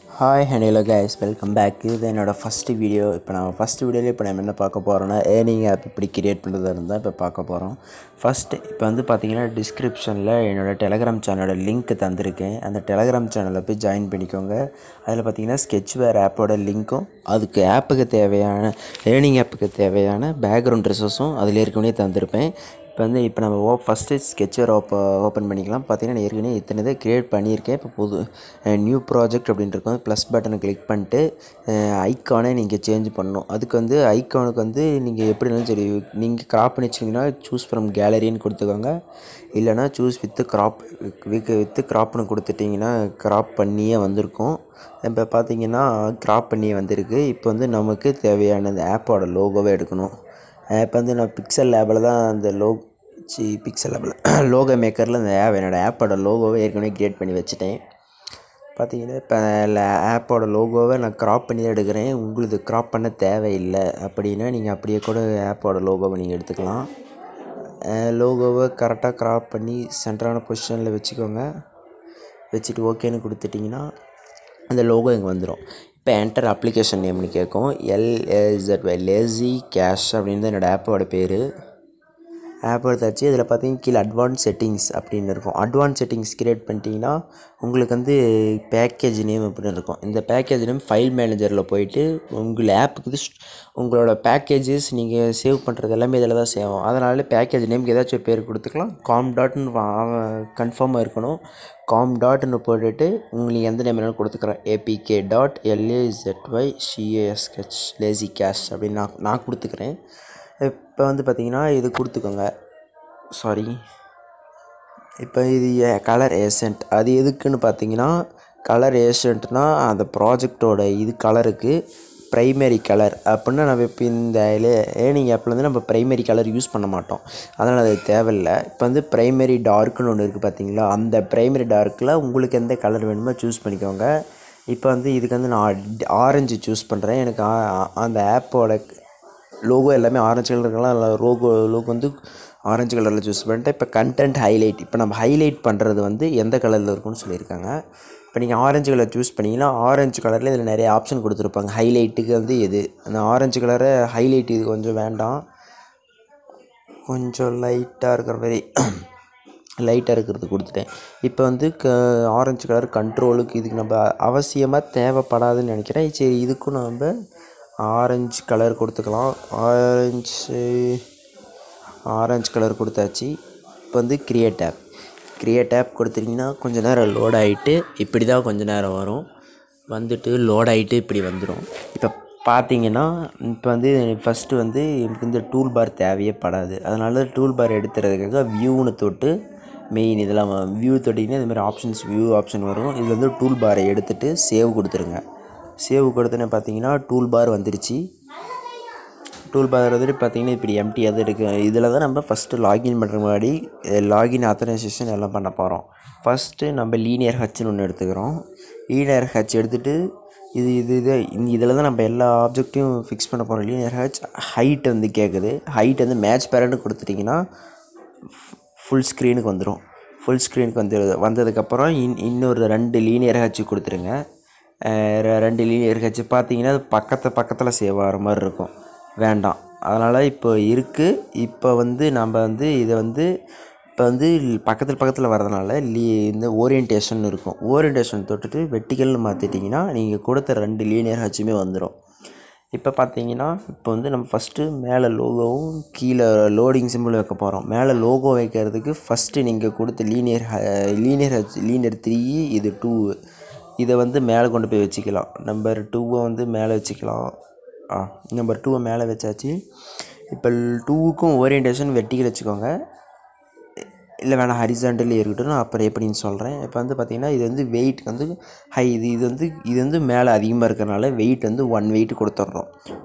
hi hello guys welcome back இது என்னோடய first video இப்போ நான் ஃபஸ்ட்டு வீடியோவில் இப்போ நம்ம என்ன பார்க்க போகிறோன்னா ஏர்னிங் ஆப் எப்படி கிரியேட் பண்ணுறதா இருந்தால் இப்போ பார்க்க போகிறோம் ஃபஸ்ட்டு இப்போ வந்து பார்த்தீங்கன்னா டிஸ்கிரிப்ஷனில் என்னோடய டெலகிராம் சேனலோட லிங்க் தந்திருக்கேன் அந்த டெலகிராம் சேனலில் போய் ஜாயின் பண்ணிக்கோங்க அதில் பார்த்தீங்கன்னா ஸ்கெட்ச் வேர் ஆப்போட லிங்க்கும் அதுக்கு ஆப்புக்கு தேவையான ஏர்னிங் ஆப்புக்கு தேவையான பேக்ரவுண்ட் ரிசோர்ஸும் அதில் ஏற்கனவே தந்திருப்பேன் இப்போ வந்து இப்போ நம்ம ஓ ஃபஸ்ட்டு ஸ்கெட்சர் ஓப்ப ஓப்பன் பண்ணிக்கலாம் பார்த்தீங்கன்னா நான் ஏற்கனவே இத்தனை இதை க்ரியேட் பண்ணியிருக்கேன் இப்போ புது நியூ ப்ராஜெக்ட் அப்படின்ட்டு இருக்கும் ப்ளஸ் பட்டனை கிளிக் பண்ணிட்டு ஐக்கானை நீங்கள் சேஞ்ச் பண்ணணும் அதுக்கு வந்து ஐக்கானுக்கு வந்து நீங்கள் எப்படினாலும் சரி நீங்கள் கிராப் பண்ணி வச்சிங்கன்னா சூஸ் ஃப்ரம் கேலரின்னு கொடுத்துக்கோங்க இல்லைனா choose with crop with with கிராப்னு கொடுத்துட்டிங்கன்னா கிராப் பண்ணியே வந்திருக்கும் இப்போ பார்த்தீங்கன்னா கிராப் பண்ணியே வந்திருக்கு இப்போ வந்து நமக்கு தேவையான அந்த ஆப்போட லோகோவை எடுக்கணும் இப்போ வந்து நான் பிக்சல் லேபில் தான் அந்த லோ சி பிக்சல் லேபில் லோகோ மேக்கரில் அந்த ஆப் என்னோடய ஆப்போட லோகோவை ஏற்கனவே க்ரியேட் பண்ணி வச்சுட்டேன் பார்த்தீங்கன்னா இப்போ ஆப்போட லோகோவை நான் க்ராப் பண்ணி தான் எடுக்கிறேன் உங்களுக்கு க்ராப் பண்ண தேவையில்லை அப்படின்னா நீங்கள் அப்படியே கூட ஆப்போட லோகோவை நீங்கள் எடுத்துக்கலாம் லோகோவை கரெக்டாக க்ராப் பண்ணி சென்டரான பொசிஷனில் வச்சுக்கோங்க வச்சுட்டு ஓகேன்னு கொடுத்துட்டிங்கன்னா அந்த லோகோ இங்கே வந்துடும் இப்போ என்டர் அப்ளிகேஷன் நேம்னு கேட்கும் எல்எஸ்எட் லேசி கேஷ் அப்படின்னு தான் என்னோடய ஆப்போட பேர் ஆப் எடுத்தாச்சு இதில் பார்த்தீங்கன்னா கீழே அட்வான்ஸ் செட்டிங்ஸ் அப்படின்னு இருக்கும் அட்வான்ஸ் செட்டிங்ஸ் க்ரியேட் பண்ணிட்டீங்கன்னா உங்களுக்கு வந்து பேக்கேஜ் நேம் அப்படின்னு இருக்கும் இந்த பேக்கேஜ் நேம் ஃபைல் மேனேஜரில் போயிட்டு உங்கள் ஆப்புக்கு உங்களோட பேக்கேஜஸ் நீங்கள் சேவ் பண்ணுறது எல்லாமே இதில் தான் சேவ் ஆகும் அதனால் பேக்கேஜ் நேம்க்கு ஏதாச்சும் ஒரு பேர் கொடுத்துக்கலாம் காம் டாட்னு கன்ஃபார்மாக இருக்கணும் காம் டாட்னு போட்டுட்டு உங்களுக்கு எந்த நேம் வேணாலும் கொடுத்துக்கிறேன் APK dot L A Z Y C A S H lazy cash அப்படின்னு நான் நான் கொடுத்துக்கிறேன் இப்போ வந்து பார்த்திங்கன்னா இது கொடுத்துக்கோங்க சாரி இப்போ இது கலர் ஏசென்ட் அது எதுக்குன்னு பார்த்தீங்கன்னா கலர் ஏசென்ட்னா அந்த ப்ராஜெக்டோட இது கலருக்கு ப்ரைமரி கலர் அப்படின்னா நம்ம இப்போ இந்த ஏர்னிங் ஆப்பில் வந்து நம்ம ப்ரைமரி கலர் யூஸ் பண்ண மாட்டோம் அதனால் அது தேவையில்லை இப்போ வந்து ப்ரைமரி டார்க்குன்னு ஒன்று இருக்குது பார்த்தீங்களா அந்த ப்ரைமரி டார்க்கில் உங்களுக்கு எந்த கலர் வேணுமோ சூஸ் பண்ணிக்கோங்க இப்போ வந்து இதுக்கு வந்து நான் ஆரஞ்சு சூஸ் பண்ணுறேன் எனக்கு அந்த ஆப்போட லோகோ எல்லாமே ஆரஞ்சு கலர் இருக்கலாம் லோகோ லோகோ வந்து ஆரஞ்சு கலரில் சூஸ் பண்ணிட்டு இப்போ கண்டென்ட் ஹைலைட் இப்போ நம்ம ஹைலைட் பண்ணுறது வந்து எந்த கலரில் இருக்குன்னு சொல்லியிருக்காங்க இப்போ நீங்கள் ஆரஞ்சு கலர் சூஸ் பண்ணிங்கன்னா ஆரஞ்சு கலரில் இதில் நிறைய ஆப்ஷன் கொடுத்துருப்பாங்க ஹைலைட்டுக்கு வந்து எது அந்த ஆரஞ்சு கலரை ஹைலைட் இது கொஞ்சம் வேண்டாம் கொஞ்சம் லைட்டாக இருக்கிற மாதிரி லைட்டாக இருக்கிறது கொடுத்துட்டேன் இப்போ வந்து க ஆரஞ்சு கலர் கண்ட்ரோலுக்கு இதுக்கு நம்ம அவசியமாக தேவைப்படாதுன்னு நினைக்கிறேன் சரி இதுக்கும் நம்ம ஆரஞ்சு கலர் கொடுத்துக்கலாம் ஆரஞ்சு ஆரஞ்சு கலர் கொடுத்தாச்சு இப்போ வந்து க்ரியேட் ஆப் க்ரியேட் ஆப் கொடுத்துட்டிங்கன்னா கொஞ்சம் நேரம் லோட் ஆகிட்டு இப்படி தான் கொஞ்சம் நேரம் வரும் வந்துட்டு லோட் ஆகிட்டு இப்படி வந்துடும் இப்போ பார்த்தீங்கன்னா இப்போ வந்து ஃபஸ்ட்டு வந்து எனக்கு இந்த டூல் பார் தேவையே படாது அதனால டூல் பார் எடுத்துறதுக்காக வியூன்னு தொட்டு மெயின் இதெல்லாம் வியூ தொட்டிங்கன்னா இதுமாதிரி ஆப்ஷன்ஸ் வியூ ஆப்ஷன் வரும் இதில் வந்து டூல் பாரை எடுத்துகிட்டு சேவ் கொடுத்துருங்க சேவ் கொடுத்தோன்னே பார்த்தீங்கன்னா டூல் பார் வந்துருச்சு டூல் பார் வந்துட்டு பார்த்தீங்கன்னா இப்படி எம்டி அது இருக்குது இதில் தான் நம்ம ஃபஸ்ட்டு லாகின் பண்ணுற முன்னாடி லாகின் ஆத்தரைசேஷன் எல்லாம் பண்ண போகிறோம் ஃபஸ்ட்டு நம்ம லீனியர் ஹச்சுன்னு ஒன்று எடுத்துக்கிறோம் லீனியர் ஹச் எடுத்துகிட்டு இது இது இது இதில் தான் நம்ம எல்லா ஆப்ஜெக்ட்டையும் ஃபிக்ஸ் பண்ண போகிறோம் லீனியர் ஹச் ஹைட் வந்து கேட்குது ஹைட் வந்து மேட்ச் பேரண்ட்டு கொடுத்துட்டிங்கன்னா ஃபுல் ஸ்க்ரீனுக்கு வந்துடும் ஃபுல் ஸ்க்ரீனுக்கு வந்து வந்ததுக்கப்புறம் இன் இன்னொரு ரெண்டு லீனியர் ஹச்சு கொடுத்துருங்க ரெண்டு லீனியர் ஹச்சு பார்த்தீங்கன்னா அது பக்கத்து பக்கத்தில் சேவ் ஆகிற மாதிரி இருக்கும் வேண்டாம் அதனால் இப்போ இருக்குது இப்போ வந்து நம்ம வந்து இதை வந்து இப்போ வந்து பக்கத்தில் பக்கத்தில் வரதுனால லீ இந்த ஓரியன்டேஷன் இருக்கும் ஓரியன்டேஷன் தொட்டுட்டு வெட்டிக்கல்னு மாற்றிட்டிங்கன்னா நீங்கள் கொடுத்த ரெண்டு லீனியர் ஹச்சுமே வந்துடும் இப்போ பார்த்தீங்கன்னா இப்போ வந்து நம்ம ஃபஸ்ட்டு மேலே லோகோவும் கீழே லோடிங் சிம்பிள் வைக்க போகிறோம் மேலே லோகோ வைக்கிறதுக்கு ஃபஸ்ட்டு நீங்கள் கொடுத்த லீனியர் லீனியர் ஹச் லீனியர் த்ரீ இது டூ இதை வந்து மேலே கொண்டு போய் வச்சுக்கலாம் நம்பர் டூவை வந்து மேலே வச்சுக்கலாம் ஆ நம்பர் டூவை மேலே வச்சாச்சு இப்போ டூவுக்கும் ஓரியன்டேஷன் வெட்டிக்கல் வச்சுக்கோங்க இல்லை வேணாம் ஹரிசாண்டலே இருக்கட்டும் நான் அப்புறம் எப்படின்னு சொல்கிறேன் இப்போ வந்து பார்த்திங்கன்னா இது வந்து வெயிட் வந்து ஹை இது இது வந்து இது வந்து மேலே அதிகமாக இருக்கிறனால வெயிட் வந்து ஒன் வெயிட் கொடுத்துட்றோம்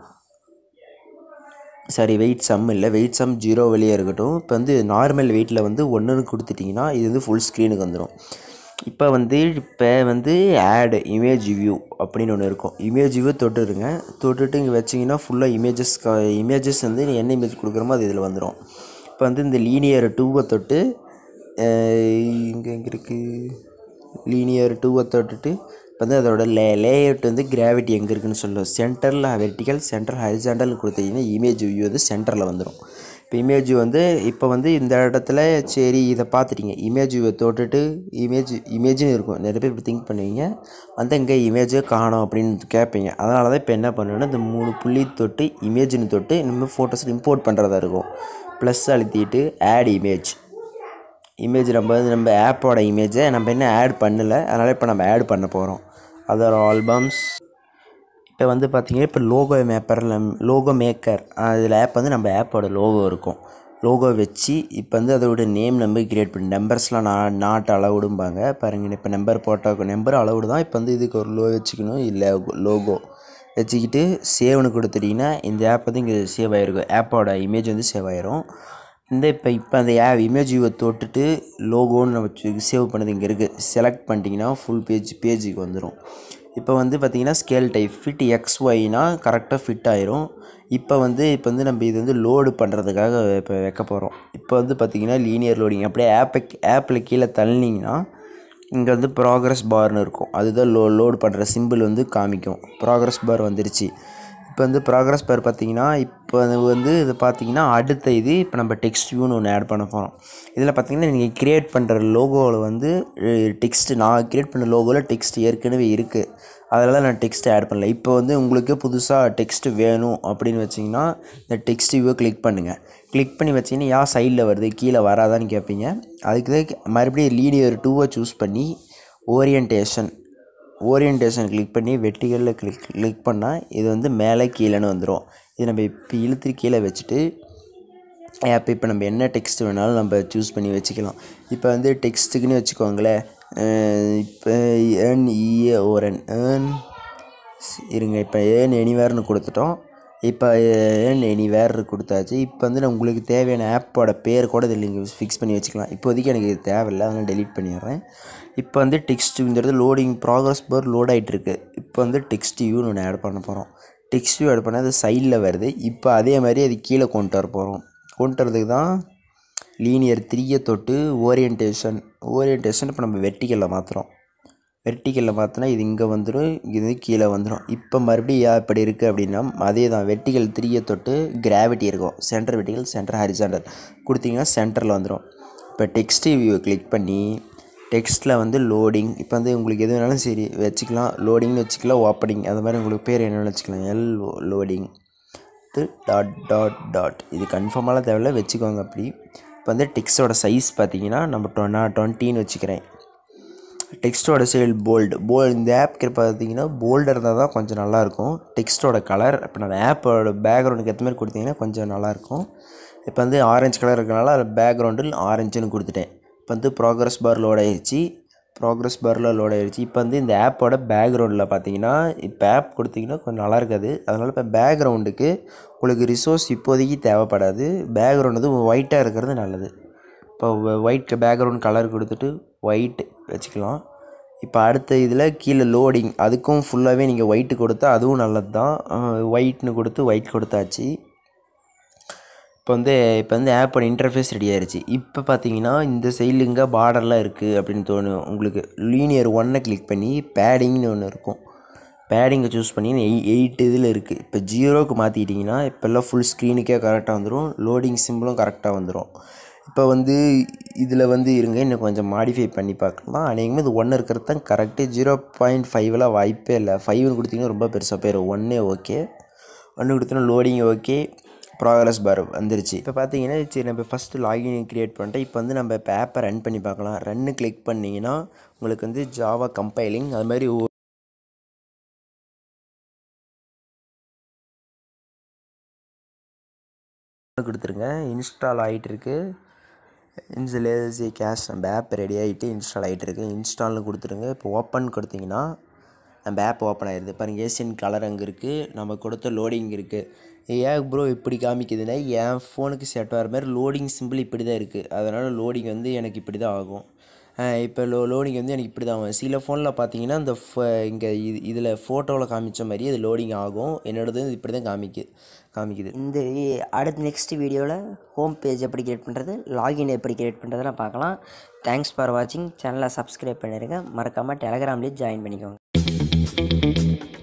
சரி வெயிட் சம் இல்லை வெயிட் சம் ஜீரோ வெளியே இருக்கட்டும் இப்போ வந்து நார்மல் வெயிட்டில் வந்து ஒன்றுன்னு கொடுத்துட்டிங்கன்னா இது வந்து ஃபுல் ஸ்க்ரீனுக்கு வந்துடும் இப்போ வந்து இப்போ வந்து ஆடு இமேஜ் வியூ அப்படின்னு ஒன்று இருக்கும் இமேஜ் வியூ தொட்டுருங்க தொட்டுட்டு இங்கே வச்சிங்கன்னா ஃபுல்லாக இமேஜஸ் இமேஜஸ் வந்து நீ என்ன இமேஜ் கொடுக்குறோமோ அது இதில் வந்துடும் இப்போ வந்து இந்த லீனியர் டூவை தொட்டு இங்கே எங்கே இருக்குது லீனியர் டூவை தொட்டுட்டு இப்போ வந்து அதோட லே லேஅவுட் வந்து கிராவிட்டி எங்கே இருக்குன்னு சொல்லும் சென்டரில் வெர்டிக்கல் சென்டர் ஹரிசாண்டல் கொடுத்தீங்கன்னா இமேஜ் வியூ வந்து சென்டரில் வந்துடும் இப்போ இமேஜ் வந்து இப்போ வந்து இந்த இடத்துல சரி இதை பார்த்துட்டீங்க இமேஜ் வியூவை தொட்டுட்டு இமேஜ் இமேஜும் இருக்கும் நிறைய பேர் இப்படி திங்க் பண்ணுவீங்க வந்து இங்கே இமேஜே காணோம் அப்படின்னு கேட்பீங்க அதனால தான் இப்போ என்ன பண்ணுவேன்னா இந்த மூணு புள்ளி தொட்டு இமேஜ்னு தொட்டு இனிமேல் ஃபோட்டோஸ் இம்போர்ட் பண்ணுறதா இருக்கும் ப்ளஸ் அழுத்திட்டு ஆட் இமேஜ் இமேஜ் நம்ம வந்து நம்ம ஆப்போட இமேஜை நம்ம இன்னும் ஆட் பண்ணலை அதனால் இப்போ நம்ம ஆட் பண்ண போகிறோம் அதர் ஆல்பம்ஸ் இப்போ வந்து பார்த்தீங்கன்னா இப்போ லோகோ மேப்பர் லோகோ மேக்கர் அதில் ஆப் வந்து நம்ம ஆப்போட லோகோ இருக்கும் லோகோ வச்சு இப்போ வந்து அதோட நேம் நம்ம கிரியேட் பண்ணி நம்பர்ஸ்லாம் நான் நாட் அளவுடும்பாங்க பாருங்க இப்போ நம்பர் போட்டால் நம்பர் அளவுடு தான் இப்போ வந்து இதுக்கு ஒரு லோ வச்சுக்கணும் இல்லை லோகோ வச்சுக்கிட்டு சேவ்னு கொடுத்துட்டிங்கன்னா இந்த ஆப் வந்து இங்கே சேவ் ஆகிருக்கும் ஆப்போட இமேஜ் வந்து சேவ் ஆயிரும் இந்த இப்போ இப்போ அந்த ஆ இமேஜ் வியூவை தொட்டுட்டு லோகோன்னு நம்ம சேவ் பண்ணது இங்கே இருக்குது செலக்ட் பண்ணிட்டீங்கன்னா ஃபுல் பேஜ் பேஜுக்கு வந்துடும் இப்போ வந்து பார்த்தீங்கன்னா ஸ்கேல் டைப் ஃபிட் எக்ஸ் ஒய்னா கரெக்டாக ஃபிட் ஆயிரும் இப்போ வந்து இப்போ வந்து நம்ம இது வந்து லோடு பண்ணுறதுக்காக இப்போ வைக்க போகிறோம் இப்போ வந்து பார்த்தீங்கன்னா லீனியர் லோடிங் அப்படியே ஆப்பை ஆப்பில் கீழே தள்ளினீங்கன்னா இங்கே வந்து ப்ராக்ரஸ் பார்னு இருக்கும் அதுதான் லோ லோடு பண்ணுற சிம்பிள் வந்து காமிக்கும் ப்ராக்ரஸ் பார் வந்துருச்சு இப்போ வந்து ப்ராக்ரஸ் பார் பார்த்தீங்கன்னா இப்போ அது வந்து இது பார்த்தீங்கன்னா அடுத்த இது இப்போ நம்ம டெக்ஸ்ட் வியூன்னு ஒன்று ஆட் பண்ண போகிறோம் இதில் பார்த்தீங்கன்னா நீங்கள் கிரியேட் பண்ணுற லோகோவில் வந்து டெக்ஸ்ட் நான் கிரியேட் பண்ண லோகோவில் டெக்ஸ்ட் ஏற்கனவே இருக்குது அதனால் நான் டெக்ஸ்ட் ஆட் பண்ணல இப்போ வந்து உங்களுக்கு புதுசாக டெக்ஸ்ட் வேணும் அப்படின்னு வச்சிங்கன்னா இந்த டெக்ஸ்ட் வியூவை கிளிக் பண்ணுங்கள் கிளிக் பண்ணி வச்சிங்கன்னா யா சைடில் வருது கீழே வராதான்னு கேட்பீங்க அதுக்கு தான் மறுபடியும் லீனியர் டூவை சூஸ் பண்ணி ஓரியன்டேஷன் ஓரியன்டேஷன் கிளிக் பண்ணி வெட்டிகளில் கிளிக் கிளிக் பண்ணால் இது வந்து மேலே கீழேன்னு வந்துடும் இது நம்ம இப்போ இழுத்து கீழே வச்சுட்டு ஆப் இப்போ நம்ம என்ன டெக்ஸ்ட் வேணாலும் நம்ம சூஸ் பண்ணி வச்சுக்கலாம் இப்போ வந்து டெக்ஸ்ட்டுக்குன்னு வச்சுக்கோங்களேன் இப்போ ஏர்ன் இஏ ஓரன் ஏர்ன் இருங்க இப்போ ஏர்ன் எனிவேர்னு கொடுத்துட்டோம் இப்போ ஏர்ன் எனிவேர் கொடுத்தாச்சு இப்போ வந்து நான் உங்களுக்கு தேவையான ஆப்போட பேர் கூட இதில் நீங்கள் ஃபிக்ஸ் பண்ணி வச்சுக்கலாம் இப்போதைக்கு எனக்கு இது தேவையில்லை அதனால் டெலீட் பண்ணிடுறேன் இப்போ வந்து டெக்ஸ்ட் இந்த இடத்துல லோடிங் ப்ராக்ரஸ் பார் லோட் ஆகிட்டுருக்கு இப்போ வந்து டெக்ஸ்ட் வியூன்னு ஒன்று ஆட் பண்ண போகிறோம் டெக்ஸ்ட் வியூ ஆட் பண்ணால் அது சைடில் வருது இப்போ அதே மாதிரி அது கீழே கொண்டு வர போகிறோம் கொண்டு வரதுக்கு தான் லீனியர் த்ரீயை தொட்டு ஓரியன்டேஷன் ஓரியன்டேஷன் இப்போ நம்ம வெர்டிக்கலில் மாற்றுறோம் வெர்டிக்கலில் மாற்றினா இது இங்கே வந்துடும் இது கீழே வந்துடும் இப்போ மறுபடியும் ஏன் இப்படி இருக்குது அப்படின்னா அதே தான் வெர்டிக்கல் த்ரீயை தொட்டு கிராவிட்டி இருக்கும் சென்டர் வெர்டிக்கல் சென்டர் ஹரிசாண்டல் கொடுத்தீங்கன்னா சென்டரில் வந்துடும் இப்போ டெக்ஸ்ட் வியூவை கிளிக் பண்ணி டெக்ஸ்ட்டில் வந்து லோடிங் இப்போ வந்து உங்களுக்கு எது வேணாலும் சரி வச்சுக்கலாம் லோடிங்னு வச்சுக்கலாம் ஓப்பனிங் அது மாதிரி உங்களுக்கு பேர் என்னென்னு வச்சுக்கலாம் L loading dot dot dot இது கன்ஃபார்மாலாம் தேவையில்ல வச்சுக்கோங்க அப்படி இப்போ வந்து டெக்ஸ்ட்டோட சைஸ் பார்த்தீங்கன்னா நம்ம டொ நான் டுவெண்ட்டின்னு வச்சுக்கிறேன் டெக்ஸ்ட்டோட சேல் போல்டு போல் இந்த ஆப்க்கு பார்த்தீங்கன்னா போல்டாக இருந்தால் தான் கொஞ்சம் நல்லாயிருக்கும் டெக்ஸ்ட்டோட கலர் இப்போ நம்ம ஆப்போட பேக்ரவுண்டுக்கு ஏற்ற மாதிரி கொடுத்தீங்கன்னா கொஞ்சம் நல்லாயிருக்கும் இப்போ வந்து ஆரஞ்சு கலர் இருக்கனால அதில் பேக்ரவுண்டில் ஆரஞ்சுன்னு கொடுத்துட்டேன் இப்போ வந்து ப்ராக்ரஸ் பார் லோட் ஆயிடுச்சு ப்ராக்ரஸ் பாரில் லோட் ஆயிடுச்சு இப்போ வந்து இந்த ஆப்போட பேக்ரவுண்டில் பார்த்தீங்கன்னா இப்போ ஆப் கொடுத்தீங்கன்னா கொஞ்சம் நல்லா இருக்காது அதனால் இப்போ பேக்ரவுண்டுக்கு உங்களுக்கு ரிசோர்ஸ் இப்போதைக்கு தேவைப்படாது பேக்ரவுண்ட் வந்து ஒயிட்டாக இருக்கிறது நல்லது இப்போ ஒயிட் பேக்ரவுண்ட் கலர் கொடுத்துட்டு ஒயிட் வச்சுக்கலாம் இப்போ அடுத்த இதில் கீழே லோடிங் அதுக்கும் ஃபுல்லாகவே நீங்கள் ஒயிட்டு கொடுத்தா அதுவும் நல்லது தான் ஒயிட்னு கொடுத்து ஒயிட் கொடுத்தாச்சு இப்போ வந்து இப்போ வந்து ஆப்போட இன்டர்ஃபேஸ் ரெடி ஆயிருச்சு இப்போ பார்த்தீங்கன்னா இந்த சைடில் இங்கே பார்டர்லாம் இருக்குது அப்படின்னு தோணும் உங்களுக்கு லீனியர் ஒன்னை கிளிக் பண்ணி பேடிங்னு ஒன்று இருக்கும் பேடிங்கை சூஸ் பண்ணி எய் எயிட் இதில் இருக்குது இப்போ ஜீரோக்கு மாற்றிக்கிட்டிங்கன்னா இப்போல்லாம் ஃபுல் ஸ்க்ரீனுக்கே கரெக்டாக வந்துடும் லோடிங் சிம்பிளும் கரெக்டாக வந்துடும் இப்போ வந்து இதில் வந்து இருங்க இன்னும் கொஞ்சம் மாடிஃபை பண்ணி பார்க்கலாம் அநேகமாக இது ஒன்று இருக்கிறது தான் கரெக்டு ஜீரோ பாயிண்ட் ஃபைவ்லாம் வாய்ப்பே இல்லை ஃபைவ்னு கொடுத்தீங்கன்னா ரொம்ப பெருசாக போயிடும் ஒன்றே ஓகே ஒன்று கொடுத்தோன்னா லோடிங் ஓகே ப்ராக்ரஸ் பார் வந்துருச்சு இப்போ பார்த்தீங்கன்னா சரி நம்ம ஃபஸ்ட்டு லாகின் க்ரியேட் பண்ணிட்டேன் இப்போ வந்து நம்ம இப்போ ஆப்பை ரன் பண்ணி பார்க்கலாம் ரன்னு கிளிக் பண்ணிங்கன்னா உங்களுக்கு வந்து ஜாவா கம்பைலிங் அது மாதிரி கொடுத்துருங்க இன்ஸ்டால் ஆகிட்டு இருக்கு இன்ஸ்லேசி கேஷ் நம்ம ஆப் ரெடி ஆகிட்டு இன்ஸ்டால் ஆகிட்டு இருக்கு இன்ஸ்டால்னு கொடுத்துருங்க இப்போ ஓப்பன் கொடுத்தீங்கன்னா நம்ம ஆப் ஓப்பன் ஆயிடுது பாருங்கள் ஏசியன் கலர் அங்கே இருக்குது நம்ம கொடுத்த லோடிங் இருக்குது ஏன் ப்ரோ இப்படி காமிக்குதுன்னா என் ஃபோனுக்கு செட் ஆகிற மாதிரி லோடிங் சிம்பிள் இப்படி தான் இருக்குது அதனால் லோடிங் வந்து எனக்கு இப்படி தான் ஆகும் இப்போ லோ லோடிங் வந்து எனக்கு இப்படி தான் ஆகும் சில ஃபோனில் பார்த்தீங்கன்னா இந்த இங்கே இது இதில் ஃபோட்டோவில் காமிச்ச மாதிரி அது லோடிங் ஆகும் என்னோடது இப்படி தான் காமிக்கு காமிக்குது இந்த வி- அடுத்த நெக்ஸ்ட் வீடியோவில் ஹோம் பேஜ் எப்படி கிரியேட் பண்ணுறது லாகின் எப்படி கிரியேட் பண்ணுறதுலாம் பார்க்கலாம் தேங்க்ஸ் ஃபார் வாட்சிங் சேனலை சப்ஸ்கிரைப் பண்ணிடுங்க மறக்காமல் டெலகிராம்லேயே ஜாயின் பண்ணிக்கோங்க பண்ணுங்கள்